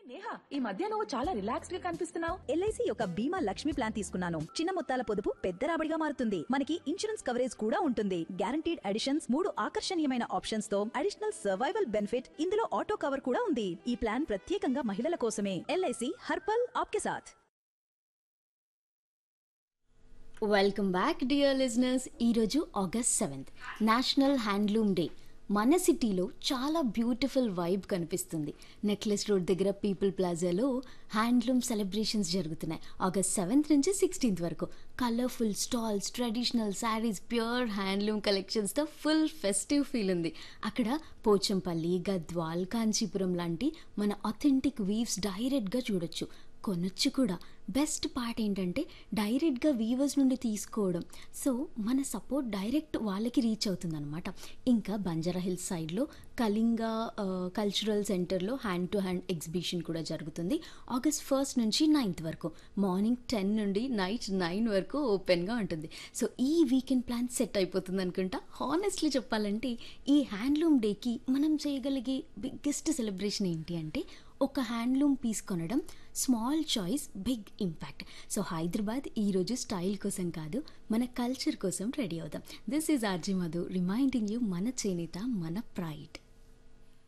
నేహా ఈ మధ్య నువ్వు చాలా రిలాక్స్డ్ గా కనిపిస్తున్నావు ఎల్ఐసి యొక్క బీమా లక్ష్మి ప్లాన్ తీసుకున్నాను చిన్న మొత్తాల పొదుపు పెద్ద రాబడిగా మారుతుంది మనకి ఇన్సూరెన్స్ కవరేజ్ కూడా ఉంటుంది గ్యారంటీడ్ అడిషన్స్ మూడు ఆకర్షణీయమైన ఆప్షన్స్ తో అడిషనల్ సర్వైవల్ బెనిఫిట్ ఇందులో ఆటో కవర్ కూడా ఉంది ఈ ప్లాన్ ప్రత్యేకంగా మహిళల కోసమే ఎల్ఐసి హర్పల్ ఆప్కే సాథ్ వెల్కమ్ బ్యాక్ డియర్ లిజనర్స్ ఈరోజు August seventh national handloom day మన సిటీలో చాలా బ్యూటిఫుల్ వైబ్ కనిపిస్తుంది నెక్లెస్ రోడ్ దగ్గర పీపుల్ ప్లాజాలో హ్యాండ్లూమ్ సెలబ్రేషన్స్ జరుగుతున్నాయి ఆగస్ట్ సెవెంత్ నుంచి సిక్స్టీన్త్ వరకు colourful stalls traditional sarees pure handloom కలెక్షన్స్తో ఫుల్ ఫెస్టివ్ ఫీల్ ఉంది అక్కడ పోచంపల్లి గద్వాల్ కాంచీపురం లాంటి మన అథెంటిక్ వీవ్స్ డైరెక్ట్గా చూడొచ్చు కొనొచ్చు కూడా బెస్ట్ పార్ట్ ఏంటంటే డైరెక్ట్గా వీవర్స్ నుండి తీసుకోవడం సో మన సపోర్ట్ డైరెక్ట్ వాళ్ళకి రీచ్ అవుతుందన్నమాట ఇంకా బంజారా హిల్స్ సైడ్లో కళింగ ఆ, కల్చరల్ సెంటర్లో హ్యాండ్ టు హ్యాండ్ ఎగ్జిబిషన్ కూడా జరుగుతుంది ఆగస్ట్ ఫస్ట్ నుంచి నైన్త్ వరకు మార్నింగ్ టెన్ నుండి నైట్ నైన్ వరకు ఓపెన్గా ఉంటుంది సో ఈ వీకెండ్ ప్లాన్ సెట్ అయిపోతుంది అనుకుంటా హానెస్ట్లీ చెప్పాలంటే ఈ హ్యాండ్లూమ్ డేకి మనం చేయగలిగే బిగ్గెస్ట్ సెలబ్రేషన్ ఏంటి అంటే ఒక హ్యాండ్లూమ్ పీస్ కొనడం small choice big impact so Hyderabad ఈరోజు స్టైల్ కోసం కాదు మన కల్చర్ కోసం రెడీ అవుదాం this is RG Madhu reminding you మన చేనేత మన ప్రైడ్